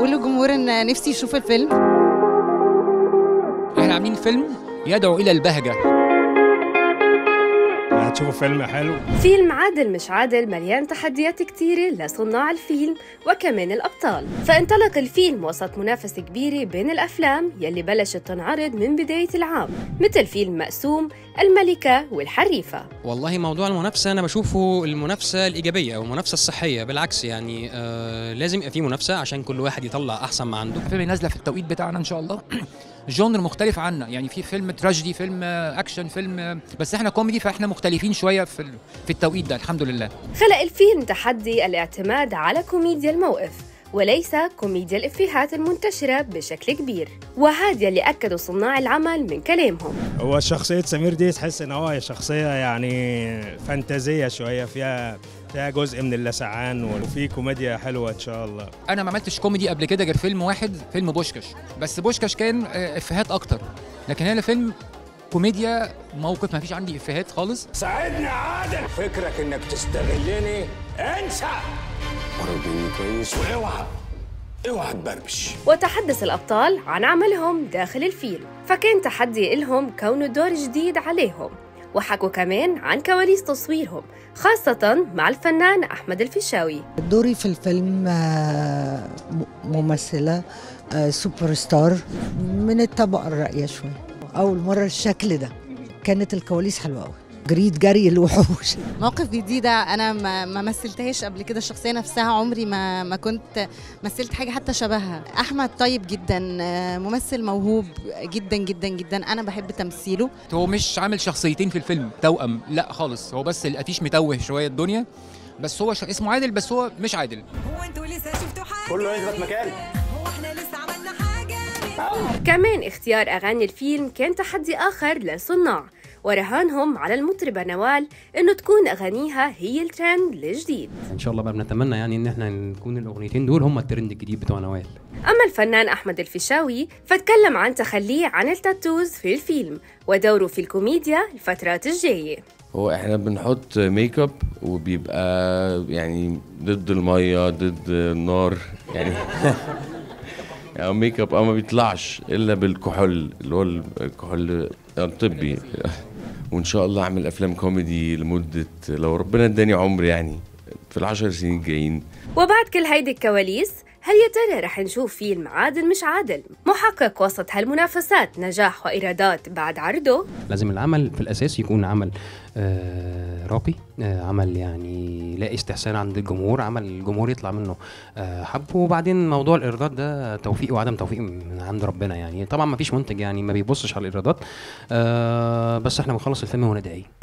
اقول للجمهور ان نفسي يشوف الفيلم احنا عاملين فيلم يدعو الى البهجه هتشوفوا فيلم حلو فيلم عادل مش عادل مليان تحديات كتيرة لصناع الفيلم وكمان الأبطال فانطلق الفيلم وسط منافسة كبيرة بين الأفلام يلي بلشت تنعرض من بداية العام مثل فيلم مقسوم الملكة والحريفة والله موضوع المنافسه انا بشوفه المنافسه الايجابيه او المنافسه الصحيه بالعكس يعني آه لازم يبقى في منافسه عشان كل واحد يطلع احسن ما عنده فيلم نازله في التوقيت بتاعنا ان شاء الله جونر مختلف عنا يعني في فيلم تراجيدي فيلم اكشن فيلم بس احنا كوميدي فاحنا مختلفين شويه في ال- في التوقيت ده الحمد لله خلق الفيلم تحدي الاعتماد على كوميديا الموقف وليس كوميديا الإفيهات المنتشرة بشكل كبير وهذا اللي أكدوا صناع العمل من كلامهم هو شخصية سمير دي تحس ان هو شخصية يعني فانتازية شوية فيها فيها جزء من اللسعان وفي كوميديا حلوة ان شاء الله انا ما عملتش كوميدي قبل كده غير فيلم واحد فيلم بوشكش بس بوشكش كان آه، افيهات اكتر لكن هنا فيلم كوميديا موقف ما فيش عندي افيهات خالص ساعدني يا عادل فكرك انك تستغلني انسى قرب مني كويس واوعى اوعى تبربش وتحدث الأبطال عن عملهم داخل الفيلم فكان تحدي إلهم كونه دور جديد عليهم وحكوا كمان عن كواليس تصويرهم خاصة مع الفنان أحمد الفيشاوي دوري في الفيلم آه، م- ممثلة آه، سوبر ستار من الطبقة الراقية شوية أول مرة الشكل ده كانت الكواليس حلوة أوي جريد جري الوحوش مواقف جديده انا ما, ما مثلتهاش قبل كده الشخصيه نفسها عمري ما ما كنت مثلت حاجه حتى شبهها احمد طيب جدا آه، ممثل موهوب جدا جدا جدا انا بحب تمثيله هو مش عامل شخصيتين في الفيلم توأم لا خالص هو بس الافيش متوه شويه الدنيا بس هو ش... اسمه عادل بس هو مش عادل هو انتوا لسه شفتوا حاجة كله يثبت مكانه هو احنا لسه عملنا حاجة كمان اختيار أغاني الفيلم كان تحدي آخر للصناع ورهانهم على المطربة نوال إنه تكون أغانيها هي الترند الجديد ان شاء الله بقى بنتمنى يعني ان احنا نكون الاغنيتين دول هم الترند الجديد بتوع نوال أما الفنان أحمد الفيشاوي فتكلم عن تخليه عن التاتوز في الفيلم ودوره في الكوميديا الفترات الجاية هو احنا بنحط ميك اب وبيبقى يعني ضد الميه ضد النار يعني يعني ميك اب اه ما بيطلعش الا بالكحول اللي هو الكحول الطبي وان شاء الله اعمل افلام كوميدي لمده لو ربنا اداني عمر يعني في العشر سنين الجايين وبعد كل هيدي الكواليس هل يا ترى رح نشوف فيلم عادل مش عادل محقق وسط هالمنافسات نجاح وإيرادات بعد عرضه لازم العمل في الاساس يكون عمل آه راقي آه عمل يعني لاقي استحسان عند الجمهور عمل الجمهور يطلع منه آه حبه وبعدين موضوع الايرادات ده توفيق وعدم توفيق من عند ربنا يعني طبعا ما فيش منتج يعني ما بيبصش على الايرادات آه بس احنا بنخلص الفيلم وندعي